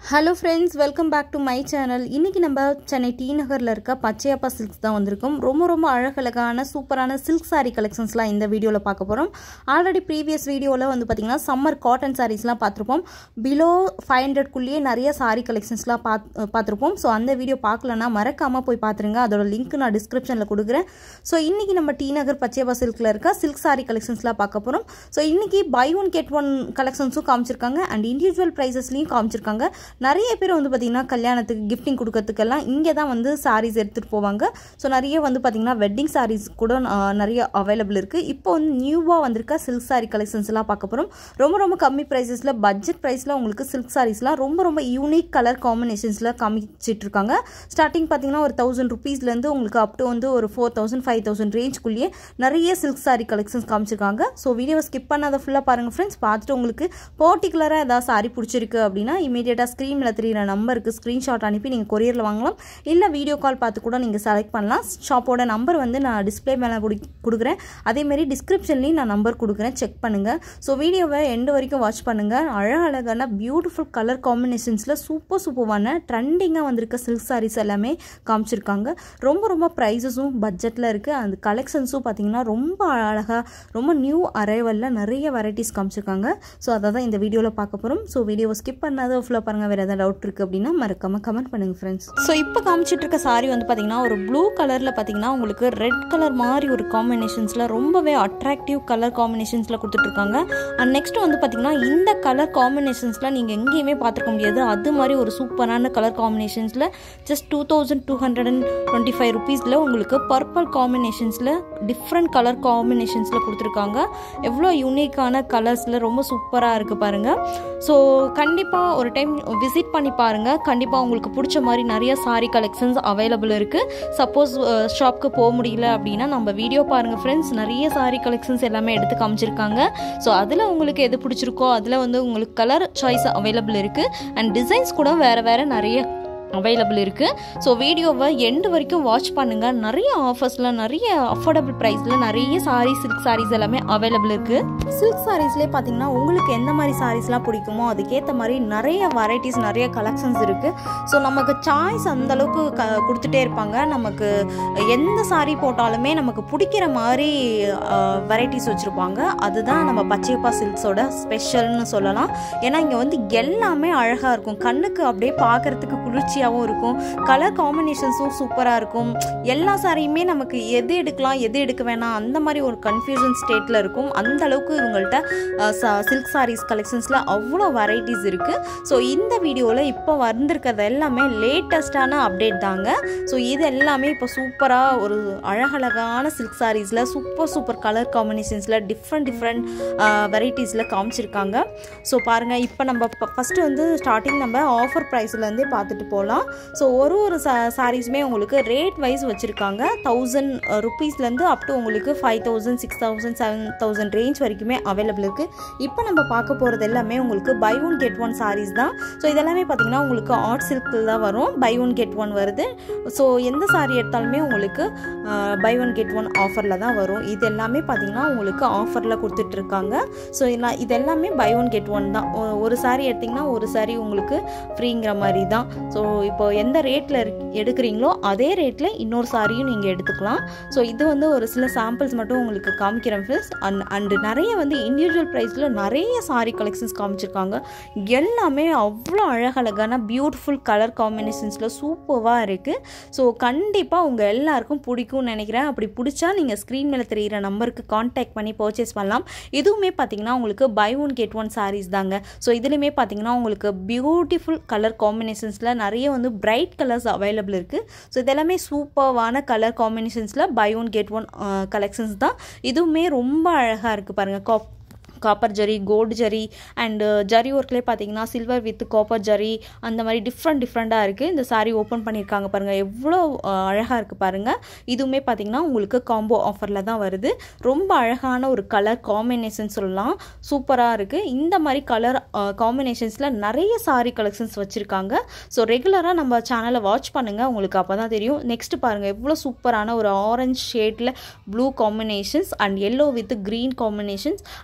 hello friends welcome back to my channel இன்றைக்கி நம்ம Chennai D நகரில் இருக்க பச்சையப்பா சில்க்ஸ் தான் வந்திருக்கோம் ரொம்ப ரொம்ப அழகழகான சூப்பரான சில்க் saree கலெக்ஷன்ஸ்லாம் இந்த வீடியோவில் பார்க்க போகிறோம் ஆல்ரெடி ப்ரீவியஸ் வீடியோவில் வந்து பார்த்திங்கன்னா சம்மர் காட்டன் சாரீஸ்லாம் பார்த்துருப்போம் பிலோ ஃபைவ் ஹண்ட்ரட்குள்ளேயே நிறைய saree கலெக்ஷன்ஸ்லாம் பாத் பார்த்துருப்போம் ஸோ அந்த வீடியோ பார்க்கலன்னா மறக்காமல் போய் பார்த்துருங்க அதோட லிங்க் நான் டிஸ்கிரிப்ஷனில் கொடுக்குறேன் ஸோ இன்றைக்கி நம்ம டி நகர் பச்சையப்பா சில்கில் இருக்க சில்க் saree கலெக்ஷன்ஸ்லாம் பார்க்க போகிறோம் ஸோ இன்றைக்கி பை ஒன் கெட் ஒன் கலெக்ஷன்ஸும் காமிச்சிருக்காங்க அண்ட் இண்டிவிஜுவல் ப்ரைஸஸ்லையும் காமிச்சிருக்காங்க நிறைய பேர் வந்து பார்த்திங்கன்னா கல்யாணத்துக்கு கிஃப்டிங் கொடுக்கறதுக்கெல்லாம் இங்கே தான் வந்து சாரீஸ் எடுத்துகிட்டு போவாங்க ஸோ நிறைய வந்து பார்த்திங்கன்னா வெட்டிங் சாரீஸ் கூட ஆஹ், நிறைய அவைலபிள் இருக்குது இப்போ வந்து நியூவாக வந்திருக்க சில்க் சாரீ கலெக்ஷன்ஸ் எல்லாம் பார்க்க போகிறோம் ரொம்ப ரொம்ப கம்மி ப்ரைஸஸில் பட்ஜெட் ப்ரைஸில் உங்களுக்கு சில்க் சாரீஸ்லாம் ரொம்ப ரொம்ப யூனிக் கலர் காம்பினேஷன்ஸில் காமிச்சிட்டு இருக்காங்க ஸ்டார்டிங் பார்த்தீங்கன்னா ஒரு தௌசண்ட் ருபீஸ்லேருந்து உங்களுக்கு அப் டு வந்து ஒரு ஃபோர் தௌசண்ட் ஃபைவ் தௌசண்ட் ரேஞ்ச்குள்ளேயே நிறைய சில்க் சாரீ கலெக்ஷன்ஸ் காமிச்சிருக்காங்க ஸோ வீடியோவை ஸ்கிப் பண்ணாத ஃபுல்லாக பாருங்கள் ஃப்ரெண்ட்ஸ் பார்த்துட்டு உங்களுக்கு பர்டிகுலராக ஏதாவது சாரீ பிடிச்சிருக்கு அப்படின்னா இமீடியட்டாக ஸ்க்ரீனில் தெரியிற நம்பருக்கு ஸ்க்ரீன்ஷாட் அனுப்பி நீங்கள் கொரியரில் வாங்கலாம் இல்லை வீடியோ கால் பார்த்து கூட நீங்கள் செலக்ட் பண்ணலாம் ஷாப்போட நம்பர் வந்து நான் டிஸ்ப்ளே மேலே கொடு கொடுக்குறேன் அதேமாரி டிஸ்கிரிப்ஷன்லேயும் நான் நம்பர் கொடுக்குறேன் செக் பண்ணுங்கள் ஸோ வீடியோவை எண்டு வரைக்கும் வாட்ச் பண்ணுங்கள் அழகழகான பியூட்டிஃபுல் கலர் காம்பினேஷன்ஸில் சூப்பர் சூப்பரான ட்ரெண்டிங்காக வந்திருக்க சில்க் சாரீஸ் எல்லாமே காமிச்சிருக்காங்க ரொம்ப ரொம்ப ப்ரைஸஸும் பட்ஜெட்டில் இருக்குது அந்த கலெக்ஷன்ஸும் பார்த்தீங்கன்னா ரொம்ப அழகாக ரொம்ப நியூ அரைவலில் நிறைய வெரைட்டிஸ் காமிச்சிருக்காங்க ஸோ அதை தான் இந்த வீடியோவில் பார்க்க போகிறோம் ஸோ வீடியோவை ஸ்கிப் பண்ணாத ஃபுல்லாக பாருங்கள் வேறு எதாவது டவுட் இருக்குது அப்படின்னா மறக்காமல் கமெண்ட் பண்ணுங்கள் ஃப்ரெண்ட்ஸ் ஸோ இப்போ காமிச்சிட்டு இருக்க சாரி வந்து பார்த்தீங்கன்னா ஒரு ப்ளூ கலரில் பார்த்தீங்கன்னா உங்களுக்கு ரெட் கலர் மாதிரி ஒரு காம்பினேஷன்ஸில் ரொம்பவே அட்ராக்டிவ் கலர் காம்பினேஷன்ஸில் கொடுத்துட்ருக்காங்க அண்ட் நெக்ஸ்ட் வந்து பார்த்தீங்கன்னா இந்த கலர் காம்பினேஷன்ஸில் நீங்கள் எங்கேயுமே பார்த்துருக்க முடியாது அது மாதிரி ஒரு சூப்பரான கலர் காம்பினேஷன்ஸில் just two thousand two hundred and twenty five ருபீஸில் உங்களுக்கு பர்பிள் காம்பினேஷன்ஸில் டிஃப்ரெண்ட் கலர் காம்பினேஷன்ஸில் கொடுத்துருக்காங்க எவ்வளோ யூனிக்கான கலர்ஸில் ரொம்ப சூப்பராக இருக்குது பாருங்கள் ஸோ கண்டிப்பாக ஒரு டைம் விசிட் பண்ணி பாருங்கள் கண்டிப்பாக உங்களுக்கு பிடிச்ச மாதிரி நிறைய சாரீ கலெக்ஷன்ஸ் அவைலபிள் இருக்குது சப்போஸ் ஷாப்க்கு போக முடியல அப்படின்னா நம்ம வீடியோ பாருங்கள் ஃப்ரெண்ட்ஸ் நிறைய சாரீ கலெக்ஷன்ஸ் எல்லாமே எடுத்து காமிச்சிருக்காங்க ஸோ அதில் உங்களுக்கு எது பிடிச்சிருக்கோ அதில் வந்து உங்களுக்கு கலர் சாய்ஸ் அவைலபிள் இருக்குது அண்ட் டிசைன்ஸ் கூட வேறு வேறு நிறைய அவைலபிள் இருக்குது ஸோ வீடியோவை எண்டு வரைக்கும் வாட்ச் பண்ணுங்கள் நிறைய ஆஃபர்ஸில் நிறைய அஃபோர்டபுள் ப்ரைஸில் நிறைய சாரீ சில்க் சாரீஸ் எல்லாமே அவைலபிள் இருக்குது சில்க் சாரீஸ்லேயே பார்த்தீங்கன்னா உங்களுக்கு எந்த மாதிரி சாரீஸ்லாம் பிடிக்குமோ அதுக்கேற்ற மாதிரி நிறைய வெரைட்டிஸ் நிறைய கலெக்ஷன்ஸ் இருக்குது ஸோ நமக்கு சாய்ஸ் அந்த அளவுக்கு க கொடுத்துட்டே இருப்பாங்க நமக்கு எந்த சாரீ போட்டாலுமே நமக்கு பிடிக்கிற மாதிரி வெரைட்டிஸ் வச்சுருப்பாங்க அதுதான் நம்ம பச்சையப்பா சில்க்ஸோட ஸ்பெஷல்னு சொல்லலாம் ஏன்னா இங்கே வந்து எல்லாமே அழகாக இருக்கும் கண்ணுக்கு அப்படியே பார்க்குறதுக்கு குளிர்ச்சியாகவும் இருக்கும் கலர் காம்பினேஷன்ஸும் சூப்பராக இருக்கும் எல்லா சாரியுமே நமக்கு எது எடுக்கலாம் எது எடுக்க வேணாம் அந்த மாதிரி ஒரு கன்ஃபியூஷன் ஸ்டேட்டில் இருக்கும் அந்த அளவுக்கு இவங்கள்ட்ட சில்க் சாரீஸ் கலெக்ஷன்ஸில் அவ்வளோ வெரைட்டிஸ் இருக்குது ஸோ இந்த வீடியோவில் இப்போ வந்திருக்கிறது எல்லாமே லேட்டஸ்டான அப்டேட் தாங்க ஸோ இது எல்லாமே இப்போ சூப்பராக ஒரு அழகழகான சில்க் சாரீஸில் சூப்பர் சூப்பர் கலர் காம்பினேஷன்ஸில் டிஃப்ரெண்ட் டிஃப்ரெண்ட் வெரைட்டிஸில் காமிச்சிருக்காங்க ஸோ பாருங்கள் இப்போ நம்ம ஃபஸ்ட்டு வந்து ஸ்டார்டிங் நம்ம ஆஃபர் ப்ரைஸ்லேருந்தே பார்த்துட்டு போகலாம் ஸோ ஒரு ஒரு சா சாரீஸுமே உங்களுக்கு ரேட் வைஸ் வச்சுருக்காங்க தௌசண்ட் ருப்பீஸ்லேருந்து அப் டு உங்களுக்கு five thousand six thousand seven thousand range வரைக்குமே அவைலபிள் இருக்குது இப்போ நம்ம பார்க்க போகிறது எல்லாமே உங்களுக்கு buy one get one saris தான் ஸோ இதெல்லாமே பார்த்தீங்கன்னா உங்களுக்கு ஆர்ட் சில்கில் தான் வரும் பை ஒன் கெட் ஒன் வருது ஸோ எந்த சாரீ எடுத்தாலுமே உங்களுக்கு பை ஒன் கெட் ஒன் ஆஃபரில் தான் வரும் இது எல்லாமே பார்த்தீங்கன்னா உங்களுக்கு ஆஃபரில் கொடுத்துட்ருக்காங்க ஸோ நான் இது எல்லாமே பை ஒன் கெட் ஒன் தான் ஒ- ஒரு சாரீ எடுத்திங்கன்னா ஒரு சாரீ உங்களுக்கு ஃப்ரீங்கிற மாதிரி தான் ஸோ இப்போ எந்த ரேட்டில் எடுக்கிறீங்களோ அதே ரேட்டில் இன்னொரு சாரியும் நீங்கள் எடுத்துக்கலாம் ஸோ இது வந்து ஒரு சில சாம்பிள்ஸ் மட்டும் உங்களுக்கு காமிக்கிறேன் ஃபிஸ் அண்ட் அண்டு நிறைய வந்து இண்டிவிஜுவல் ப்ரைஸில் நிறைய சாரீ கலெக்ஷன்ஸ் காமிச்சிருக்காங்க எல்லாமே அவ்வளோ அழகழகான பியூட்டிஃபுல் கலர் காம்பினேஷன்ஸில் சூப்பராக இருக்குது ஸோ கண்டிப்பாக உங்கள் எல்லாருக்கும் பிடிக்கும்னு நினைக்கிறேன் அப்படி பிடிச்சா நீங்கள் ஸ்க்ரீன் மேலே தெரிகிற நம்பருக்கு காண்டாக்ட் பண்ணி பர்ச்சேஸ் பண்ணலாம் இதுவுமே பார்த்தீங்கன்னா உங்களுக்கு buy one get one saris தாங்க ஸோ இதுலேயுமே பார்த்தீங்கன்னா உங்களுக்கு பியூட்டிஃபுல் கலர் காம்பினேஷன்ஸில் நிறைய வந்து பிரைட் கலர்ஸ் அவைலபிள் இருக்குது ஸோ இதெல்லாமே சூப்பர்வான கலர் காம்பினேஷன்ஸில் buy one get one collections தான் இதுவுமே ரொம்ப அழகாக இருக்குது பாருங்கள் காப் copper zari gold zari and zari ஒர்க்லேயே பார்த்தீங்கன்னா சில்வர் வித் காப்பர் ஜரி அந்த மாதிரி டிஃப்ரெண்ட் டிஃப்ரெண்ட்டாக இருக்குது இந்த saree ஓப்பன் பண்ணியிருக்காங்க பாருங்கள் எவ்வளோ அழகாக இருக்குது பாருங்கள் இதுவுமே பார்த்தீங்கன்னா உங்களுக்கு காம்போ ஆஃபரில் தான் வருது ரொம்ப அழகான ஒரு கலர் காம்பினேஷன் சொல்லலாம் சூப்பராக இருக்குது இந்த மாதிரி கலர் காம்பினேஷன்ஸில் நிறைய saree கலெக்ஷன்ஸ் வச்சுருக்காங்க ஸோ ரெகுலராக நம்ம சேனலை வாட்ச் பண்ணுங்கள் உங்களுக்கு அப்போ தான் தெரியும் நெக்ஸ்ட் பாருங்கள் எவ்வளோ சூப்பரான ஒரு ஆரஞ்சு ஷேடில் blue combinations and yellow with green combinations and blue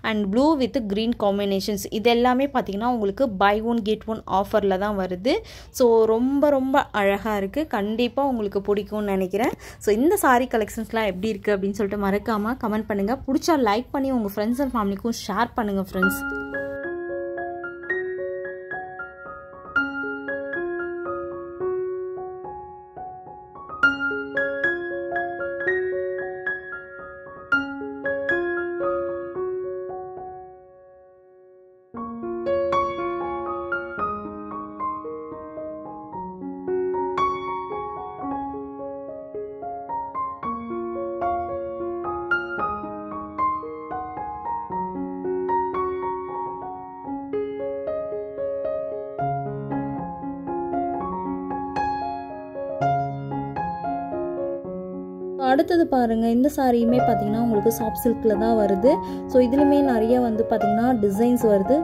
blue with green combinations இது எல்லாமே பார்த்திங்கன்னா உங்களுக்கு பை ஒன் கெட் ஒன் ஆஃபரில் தான் வருது ஸோ ரொம்ப ரொம்ப அழகாக இருக்குது கண்டிப்பாக உங்களுக்கு பிடிக்கும்னு நினைக்கிறேன் ஸோ இந்த சாரீ கலெக்ஷன்ஸ்லாம் எப்படி இருக்குது அப்படின்னு சொல்லிட்டு மறக்காமல் கமெண்ட் பண்ணுங்கள் பிடிச்சா லைக் பண்ணி உங்கள் ஃப்ரெண்ட்ஸ் அண்ட் ஃபேமிலிக்கும் ஷேர் பண்ணுங்கள் ஃப்ரெண்ட்ஸ் அடுத்தது பாருங்கள் இந்த சாரியுமே பார்த்தீங்கன்னா உங்களுக்கு சாஃப்ட் சில்கில் தான் வருது ஸோ இதுலேயுமே நிறைய வந்து பார்த்திங்கன்னா டிசைன்ஸ் வருது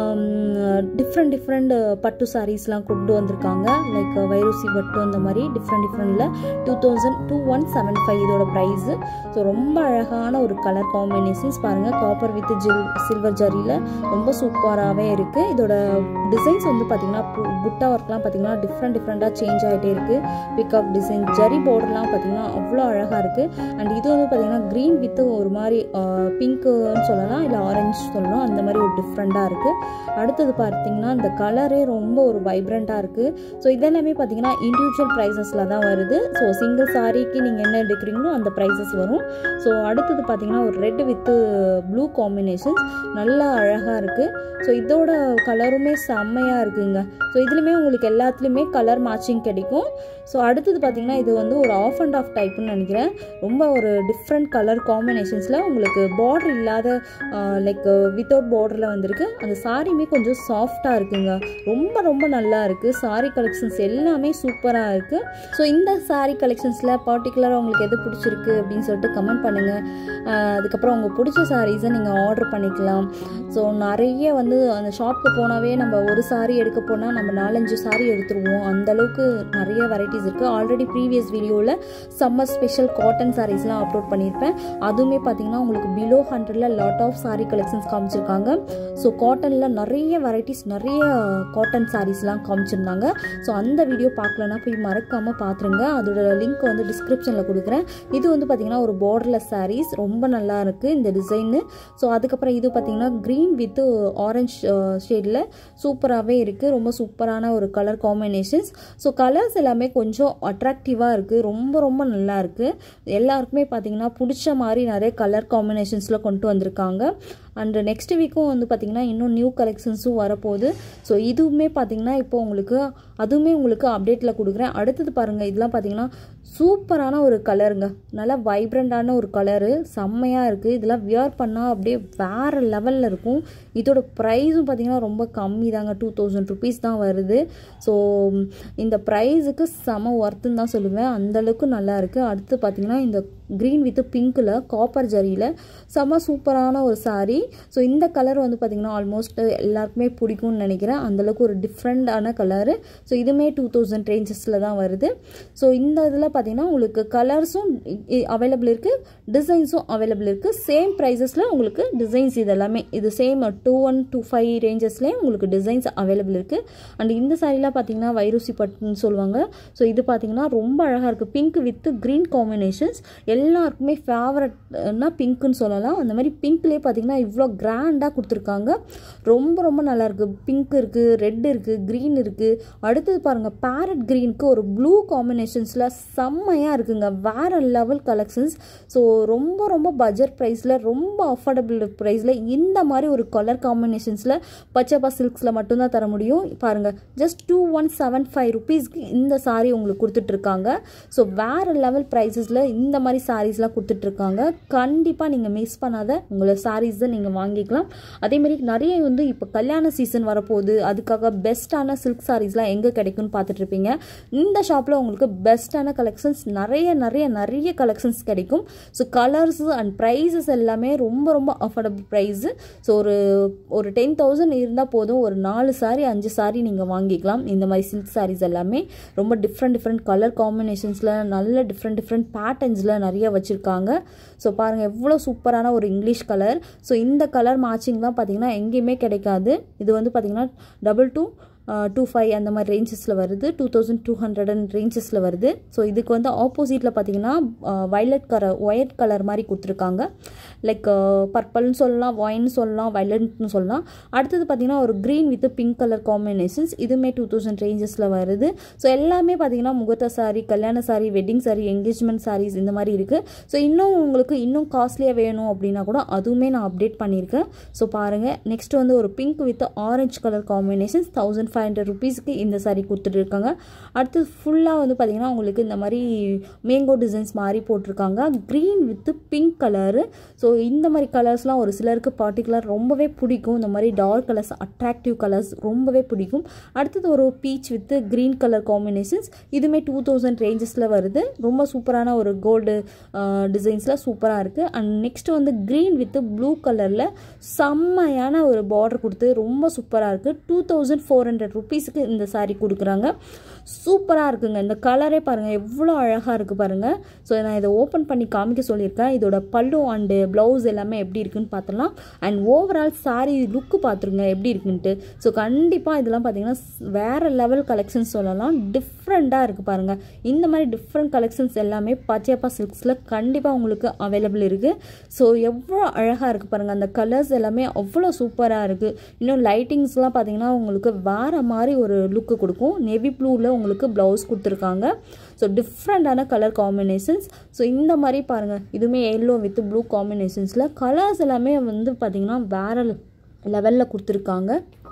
டிஃப்ரெண்ட் டிஃப்ரெண்ட் பட்டு சாரீஸ்லாம் கொண்டு வந்திருக்காங்க லைக் வைரோசி பட்டு அந்த மாதிரி டிஃப்ரெண்ட் டிஃப்ரெண்டில் two thousand two one seven five இதோட ப்ரைஸு ஸோ ரொம்ப அழகான ஒரு கலர் காம்பினேஷன்ஸ் பாருங்கள் காப்பர் வித் ஜில் சில்வர் ஜரியில் ரொம்ப சூப்பராகவே இருக்குது இதோட டிசைன்ஸ் வந்து பார்த்திங்கன்னா புட்டா ஒர்க்லாம் பார்த்திங்கன்னா டிஃப்ரெண்ட் டிஃப்ரெண்ட்டாக சேஞ்ச் ஆகிட்டே இருக்குது பிக்அப் டிசைன் ஜரி பார்டர்லாம் பார்த்திங்கன்னா அவ்வளோ அழகாக இருக்குது அண்ட் இது வந்து பார்த்திங்கன்னா க்ரீன் வித் ஒரு மாதிரி பிங்க்குன்னு சொல்லலாம் இல்லை ஆரஞ்சு சொல்லலாம் அந்த மாதிரி ஒரு டிஃப்ரெண்ட்டாக இருக்குது அடுத்தது பார்த்திங்கன்னா இந்த கலரே ரொம்ப ஒரு வைப்ரண்ட்டாக இருக்குது ஸோ இதெல்லாமே பார்த்திங்கன்னா இண்டிவிஜுவல் ப்ரைஸஸில் தான் வருது ஸோ சிங்கிள் சாரீக்கு நீங்கள் என்ன எடுக்கிறீங்களோ அந்த ப்ரைஸஸ் வரும் ஸோ அடுத்தது பார்த்திங்கன்னா ஒரு ரெட் வித்து ப்ளூ காம்பினேஷன்ஸ் நல்லா அழகாக இருக்குது ஸோ இதோட கலருமே செம்மையாக இருக்குங்க ஸோ இதுலேயுமே உங்களுக்கு எல்லாத்துலேயுமே கலர் மேட்சிங் கிடைக்கும் ஸோ அடுத்தது பார்த்திங்கன்னா இது வந்து ஒரு ஆஃப் அண்ட் ஆஃப் டைப்னு நினைக்கிறேன் ரொம்ப ஒரு டிஃப்ரெண்ட் கலர் காம்பினேஷன்ஸில் உங்களுக்கு பார்டர் இல்லாத லைக் வித்தவுட் பார்டரில் வந்திருக்கு அந்த சாரியுமே கொஞ்சம் சாஃப்டாக இருக்குங்க ரொம்ப ரொம்ப நல்லா இருக்குது சாரி கலெக்ஷன்ஸ் எல்லாமே சூப்பராக இருக்குது ஸோ இந்த சாரி கலெக்ஷன்ஸில் பர்டிகுலராக உங்களுக்கு எது பிடிச்சிருக்கு அப்படின்னு சொல்லிட்டு கமெண்ட் பண்ணுங்கள் அதுக்கப்புறம் உங்கள் பிடிச்ச சாரீஸை நீங்கள் ஆர்டர் பண்ணிக்கலாம் ஸோ நிறைய வந்து அந்த ஷாப்புக்கு போனாவே நம்ம ஒரு சாரீ எடுக்க போனால் நம்ம நாலஞ்சு சாரீ எடுத்துருவோம் அந்தளவுக்கு நிறைய வெரைட்டிஸ் இருக்குது ஆல்ரெடி ப்ரீவியஸ் வீடியோவில் சம்மர் ஸ்பெஷல் காட்டன் சாரீஸ்லாம் அப்லோட் பண்ணியிருப்பேன் அதுவுமே பார்த்தீங்கன்னா உங்களுக்கு பிலோ ஹண்ட்ரடில் லாட் ஆஃப் சாரீ கலெக்ஷன்ஸ் காமிச்சிருக்காங்க ஸோ காட்டனில் நிறைய வெரைட்டிஸ் நிறைய காட்டன் சாரீஸ்லாம் காமிச்சிருந்தாங்க ஸோ அந்த வீடியோ பார்க்கலன்னா போய் மறக்காமல் பார்த்துருங்க அதோட லிங்க் வந்து டிஸ்கிரிப்ஷனில் கொடுக்குறேன் இது வந்து பார்த்திங்கன்னா ஒரு பார்டர்லெஸ் சாரீஸ் ரொம்ப நல்லா இருக்குது இந்த டிசைனு ஸோ அதுக்கப்புறம் இது பார்த்திங்கன்னா க்ரீன் வித் ஆரஞ்ச் ஷேடில் சூப்பராகவே இருக்குது ரொம்ப சூப்பரான ஒரு கலர் காம்பினேஷன்ஸ் ஸோ கலர்ஸ் எல்லாமே கொஞ்சம் அட்ராக்டிவாக இருக்குது ரொம்ப ரொம்ப நல்லா இருக்குது எல்லாருக்குமே பார்த்திங்கன்னா பிடிச்ச மாதிரி நிறைய கலர் காம்பினேஷன்ஸில் கொண்டு வந்திருக்காங்க அண்டு நெக்ஸ்ட் வீக்கும் வந்து பார்த்திங்கன்னா இன்னும் நியூ கலெக்ஷன்ஸும் வரப்போகுது ஸோ இதுவுமே பார்த்திங்கன்னா இப்போ உங்களுக்கு அதுவுமே உங்களுக்கு அப்டேட்டில் கொடுக்குறேன் அடுத்தது பாருங்கள் இதெல்லாம் பார்த்திங்கன்னா சூப்பரான ஒரு கலருங்க நல்லா வைப்ரண்டான ஒரு கலரு செம்மையாக இருக்குது இதெல்லாம் வியர் பண்ணால் அப்படியே வேறு லெவலில் இருக்கும் இதோட ப்ரைஸும் பார்த்திங்கன்னா ரொம்ப கம்மி தாங்க டூ தௌசண்ட் ருபீஸ் தான் வருது ஸோ இந்த ப்ரைஸுக்கு செம ஒர்த்துன்னு தான் சொல்லுவேன் அந்தளவுக்கு நல்லா இருக்குது அடுத்து பார்த்திங்கன்னா இந்த க்ரீன் வித் பிங்க்கில் காப்பர் ஜரியில் செம்ம சூப்பரான ஒரு சாரீ ஸோ இந்த கலர் வந்து பார்த்திங்கன்னா ஆல்மோஸ்ட் எல்லாருக்குமே பிடிக்கும்னு நினைக்கிறேன் அந்தளவுக்கு ஒரு டிஃப்ரெண்டான கலரு ஸோ இதுவுமே டூ தௌசண்ட் ரேஞ்சஸில் தான் வருது ஸோ இந்த இதில் பார்த்திங்கன்னா உங்களுக்கு கலர்ஸும் அவைலபிள் இருக்குது டிசைன்ஸும் அவைலபிள் இருக்குது சேம் ப்ரைஸஸில் உங்களுக்கு டிசைன்ஸ் இது எல்லாமே இது same two one two five ரேஞ்சஸ்லேயும் உங்களுக்கு டிசைன்ஸ் அவைலபிள் இருக்குது அண்ட் இந்த சாரீலாம் பார்த்திங்கன்னா வைரூசி பட்டுன்னு சொல்லுவாங்க ஸோ இது பார்த்திங்கன்னா ரொம்ப அழகாக இருக்குது பிங்க் வித் க்ரீன் காம்பினேஷன்ஸ் எல்லாருக்குமே ஃபேவரட்னா பிங்க்குன்னு சொல்லலாம் அந்த மாதிரி பிங்க்லேயே பார்த்திங்கன்னா இவ்வளோ கிராண்டாக கொடுத்துருக்காங்க ரொம்ப ரொம்ப நல்லாயிருக்கு பிங்க் இருக்குது ரெட் இருக்குது க்ரீன் இருக்குது அடுத்தது பாருங்கள் பேரட் க்ரீனுக்கு ஒரு ப்ளூ காம்பினேஷன்ஸில் செம்மையாக இருக்குங்க வேறு லெவல் கலெக்ஷன்ஸ் ஸோ ரொம்ப ரொம்ப பட்ஜெட் ப்ரைஸில் ரொம்ப அஃபோர்டபுள் ப்ரைஸில் இந்த மாதிரி ஒரு கலர் காம்பினேஷன்ஸில் பச்சைப்பா சில்க்ஸில் மட்டும்தான் தர முடியும் பாருங்கள் just two one seven five ருபீஸ்க்கு இந்த சாரீ உங்களுக்கு கொடுத்துட்ருக்காங்க ஸோ வேறு லெவல் ப்ரைஸஸில் இந்த மாதிரி சாரீஸ்லாம் கொடுத்துட்ருக்காங்க கண்டிப்பாக நீங்கள் மிஸ் பண்ணாத உங்களை சாரீஸ் தான் நீங்கள் வாங்கிக்கலாம் அதேமாரி நிறைய வந்து இப்போ கல்யாண சீசன் வரப்போகுது அதுக்காக பெஸ்ட்டான சில்க் சாரீஸ்லாம் எங்கே கிடைக்கும்னு பார்த்துட்ருப்பீங்க இந்த ஷாப்பில் உங்களுக்கு பெஸ்ட்டான கலெக்ஷன்ஸ் நிறைய நிறைய நிறைய கலெக்ஷன்ஸ் கிடைக்கும் ஸோ கலர்ஸ் அண்ட் ப்ரைஸஸ் எல்லாமே ரொம்ப ரொம்ப அஃபோர்டபுள் ப்ரைஸு ஸோ ஒரு ஒரு டென் தௌசண்ட் இருந்தால் போதும் ஒரு நாலு சாரி அஞ்சு சாரி நீங்கள் வாங்கிக்கலாம் இந்த மாதிரி சில்க் சாரீஸ் எல்லாமே ரொம்ப டிஃப்ரெண்ட் டிஃப்ரெண்ட் கலர் காம்பினேஷன்ஸில் நல்ல டிஃப்ரெண்ட் டிஃப்ரெண்ட் பேட்டர்ன்ஸில் நிறைய நிறைய வச்சுருக்காங்க ஸோ பாருங்கள் எவ்வளோ சூப்பரான ஒரு இங்கிலீஷ் கலர் ஸோ இந்த கலர் மேட்சிங்லாம் பார்த்தீங்கன்னா எங்கேயுமே கிடைக்காது இது வந்து பார்த்திங்கன்னா டபுள் டூ டூ ஃபைவ் அந்த மாதிரி ரேஞ்சஸில் வருது two thousand two hundred and ரேஞ்சஸில் வருது ஸோ இதுக்கு வந்து ஆப்போசிட்டில் பார்த்தீங்கன்னா வைலட் கலர் ஒயட் கலர் மாதிரி கொடுத்துருக்காங்க லைக் பர்பிள்னு சொல்லலாம் ஒயின்னு சொல்லலாம் வைலட்னு சொல்லலாம் அடுத்தது பார்த்தீங்கன்னா ஒரு green with pink colour combinations இதுவுமே டூ தௌசண்ட் ரேஞ்சஸில் வருது ஸோ எல்லாமே பார்த்தீங்கன்னா முகூர்த்த சாரி கல்யாண சாரி வெட்டிங் சாரி என்கேஜ்மெண்ட் சாரீஸ் இந்த மாதிரி இருக்குது ஸோ இன்னும் உங்களுக்கு இன்னும் காஸ்ட்லியாக வேணும் அப்படின்னா கூட அதுவுமே நான் அப்டேட் பண்ணியிருக்கேன் ஸோ பாருங்கள் நெக்ஸ்ட் வந்து ஒரு pink with orange colour combinations thousand five hundred ருபீஸ்க்கு இந்த சாரீ கொடுத்துட்டு இருக்காங்க அடுத்து ஃபுல்லாக வந்து பார்த்திங்கன்னா உங்களுக்கு இந்த மாதிரி மேங்கோ டிசைன்ஸ் மாதிரி போட்டிருக்காங்க green with pink colour so இந்த மாதிரி கலர்ஸ்லாம் ஒரு சிலருக்கு பர்டிகுலர் ரொம்பவே பிடிக்கும் இந்த மாதிரி டார்க் கலர்ஸ் அட்ராக்டிவ் கலர்ஸ் ரொம்பவே பிடிக்கும் அடுத்தது ஒரு peach with green colour combinations இதுவுமே டூ தௌசண்ட் ரேஞ்சஸில் வருது ரொம்ப சூப்பரான ஒரு கோல்டு டிசைன்ஸில் சூப்பராக இருக்குது அண்ட் நெக்ஸ்ட் வந்து க்ரீன் வித் ப்ளூ கலரில் செம்மையான ஒரு பார்டர் கொடுத்து ரொம்ப சூப்பராக இருக்குது டூ தௌசண்ட் ஃபோர் ஹண்ட்ரட் ருபீஸுக்கு இந்த சாரீ கொடுக்குறாங்க சூப்பராக இருக்குங்க இந்த கலரே பாருங்கள் எவ்வளோ அழகாக இருக்குது பாருங்கள் ஸோ நான் இதை ஓப்பன் பண்ணி காமிக்க சொல்லியிருக்கேன் இதோட பல்லு அண்டு ப்ளவுஸ் எல்லாமே எப்படி இருக்குன்னு பார்த்தலாம் அண்ட் ஓவரால் சாரீ லுக்கு பார்த்துருங்க எப்படி இருக்குன்ட்டு ஸோ கண்டிப்பாக இதெல்லாம் பார்த்தீங்கன்னா வேறு லெவல் கலெக்ஷன்ஸ் சொல்லலாம் டிஃப்ரெண்ட்டாக இருக்குது பாருங்கள் இந்த மாதிரி டிஃப்ரெண்ட் கலெக்ஷன்ஸ் எல்லாமே பச்சையப்பா சில்க்ஸில் கண்டிப்பாக உங்களுக்கு அவைலபிள் இருக்குது ஸோ எவ்வளோ அழகாக இருக்குது பாருங்கள் அந்த கலர்ஸ் எல்லாமே அவ்வளோ சூப்பராக இருக்குது இன்னும் லைட்டிங்ஸ்லாம் பார்த்தீங்கன்னா உங்களுக்கு வேறு மாதிரி ஒரு லுக்கு கொடுக்கும் நேவி ப்ளூவில் உங்களுக்கு ப்ளவுஸ் கொடுத்துருக்காங்க ஸோ டிஃப்ரெண்ட்டான கலர் காம்பினேஷன்ஸ் ஸோ இந்த மாதிரி பாருங்கள் இதுவுமே எல்லோ வித் ப்ளூ காம்பினேஷன்ஸில் கலர்ஸ் எல்லாமே வந்து பார்த்திங்கன்னா வேறு லெவலில் கொடுத்துருக்காங்க